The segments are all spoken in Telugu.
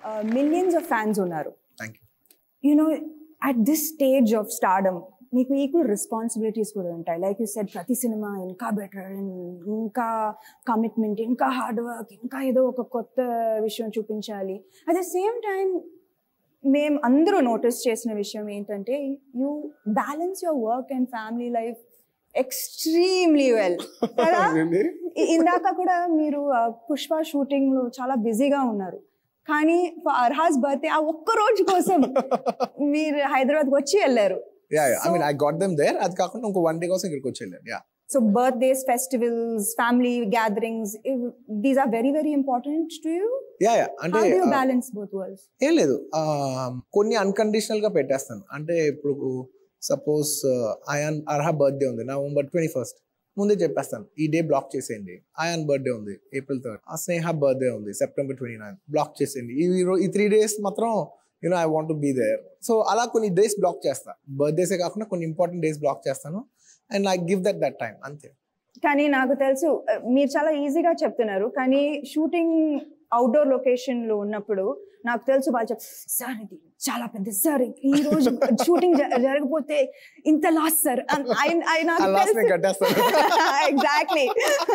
మిలియన్స్ ఆఫ్ ఫ్యాన్స్ ఉన్నారు thank you you know at this stage of stardom మీకు ఈక్వల్ రెస్పాన్సిబిలిటీస్ కూడా ఉంటాయి లైక్ యూ సెడ్ ప్రతి సినిమా ఇంకా బెటర్ ఇంకా కమిట్మెంట్ ఇంకా హార్డ్ వర్క్ ఇంకా ఏదో ఒక కొత్త విషయం చూపించాలి అట్ ద సేమ్ టైం మేము అందరూ నోటీస్ చేసిన విషయం ఏంటంటే you balance your work and family life extremely well కదా ఇ- ఇందాక కూడా మీరు ఆ, పుష్ప షూటింగ్ లో చాలా బిజీగా ఉన్నారు కానీ అర్హాస్ బర్త్డే ఆ ఒక్క రోజు కోసం మీరు హైదరాబాద్ వచ్చి వెళ్ళారు ya I So- mean I got them there అది కాకుండా ఇంకో వన్ డే కోసం ఇక్కడికి వచ్చి వెళ్ళాను ya so birthdays festivals family gatherings these are very very important to you ya ya అంటే how do uh, balance both worlds ఏం లేదు ఆ, కొన్ని అన్కండిషనల్ గా పెట్టేస్తాను అంటే ఇప్పుడు సపోజ్ అయాన్ అర్హ బర్త్డే ఉంది నవంబర్ ట్వంటీ ఫస్ట్ ముందే చెప్పేస్తాను ఈ డే బ్లాక్ చేసేయండి అయాన్ బర్త్డే ఉంది ఏప్రిల్ థర్డ్ ఆ స్నేహ బర్త్డే ఉంది సెప్టెంబర్ ట్వంటీ నైన్ బ్లాక్ చేసేయండి ఈ రో- ఈ త్రీ డేస్ మాత్రం you know I want be there so అలా కొన్ని డేస్ బ్లాక్ చేస్తా బర్త్డేసే కాకుండా కొన్ని ఇంపార్టెంట్ డేస్ బ్లాక్ చేస్తాను and I give that that time అంతే కానీ నాకు తెలుసు uh, మీరు చాలా ఈజీగా చెప్తున్నారు కానీ షూటింగ్ అవుట్డోర్ లొకేషన్ లో ఉన్నప్పుడు నాకు తెలుసు వాళ్ళు చెప్ సార్ ఇది చాలా పెద్ద సార్ ఈ రోజు షూటింగ్ జరగకపోతే ఇంత లాస్ సార్ ఆ లాస్ నేను కట్టేస్తాను ఎగ్జాక్ట్లీ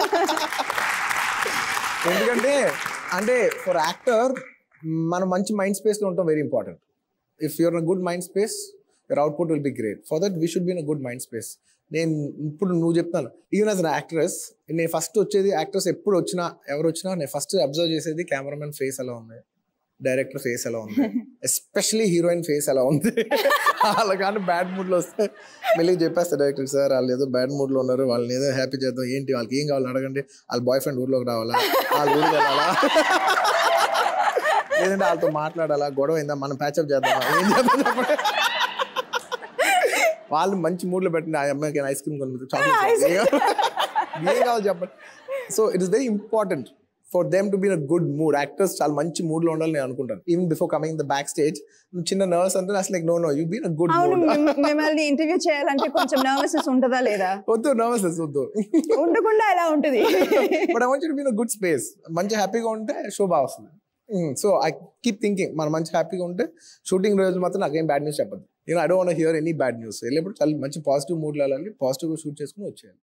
ఎందుకంటే అంటే ఫర్ యాక్టర్ మనం మంచి మైండ్ స్పేస్ లో ఉండటం very important if you're good mind space your output will be great for that we should be in good mind space నేను ఇప్పుడు నువ్వు చెప్తాను ఈవెన్ యాజ్ అన్ యాక్ట్రెస్ నేను ఫస్ట్ వచ్చేది యాక్టర్స్ ఎప్పుడు వచ్చినా ఎవరు వచ్చినా నేను ఫస్ట్ అబ్జర్వ్ చేసేది కెమెరామెన్ ఫేస్ ఎలా ఉంది డైరెక్టర్ ఫేస్ ఎలా ఉంది ఎస్పెషలీ హీరోయిన్ ఫేస్ ఎలా ఉంది వాళ్ళ కానీ బ్యాడ్ మూడ్ లో వస్తే మళ్ళీ చెప్పేస్తా డైరెక్టర్ సార్ వాళ్ళు ఏదో బ్యాడ్ మూడ్ లో ఉన్నారు వాళ్ళని ఏదో హ్యాపీ చేద్దాం ఏంటి వాళ్ళకి ఏం కావాలని అడగండి వాళ్ళ బాయ్ ఫ్రెండ్ ఊర్లోకి రావాలా వాళ్ళ ఊరికి వెళ్ళాలా లేదంటే వాళ్ళతో మాట్లాడాలా గొడవ అయిందా మనం ప్యాచప్ చేద్దామా ఏం చేద్దాం చెప్పండి వాళ్ళు మంచి మూడ్ లో పెట్టిన ఆ అమ్మాయికి ఐస్ క్రీమ్ కొనుక్కుంది చాక్లెట్ ఏం కావాలి చెప్పండి so it is very important for them to be a good mood actors చాలా మంచి మూడ్ లో ఉండాలని నేను అనుకుంటాను even before coming the back stage చిన్న నర్వస్ అంటే అసలు no no you been a good అవును మూడ్ మిమ్- మిమ్మల్ని ఇంటర్వ్యూ చేయాలంటే కొంచెం నర్వస్నెస్ ఉంటుందా లేదా వద్దు నర్వస్ వద్దు ఉండకుండా ఎలా ఉంటుంది but I want to be in good space మంచి హ్యాపీగా ఉంటే షో బాగా వస్తుంది సో ఐ కీప్ థింకింగ్ మనం మంచి హ్యాపీగా ఉంటే షూటింగ్ రోజు మాత్రం నాకేం బ్యాడ్ న్యూస్ చెప్పదు నేను I don't hear any bad news వెళ్ళేప్పుడు చాలా మంచి పాజిటివ్ మూడ్లో వెళ్ళాలి పాజిటివ్గా షూట్ చేసుకుని వచ్చేయాలి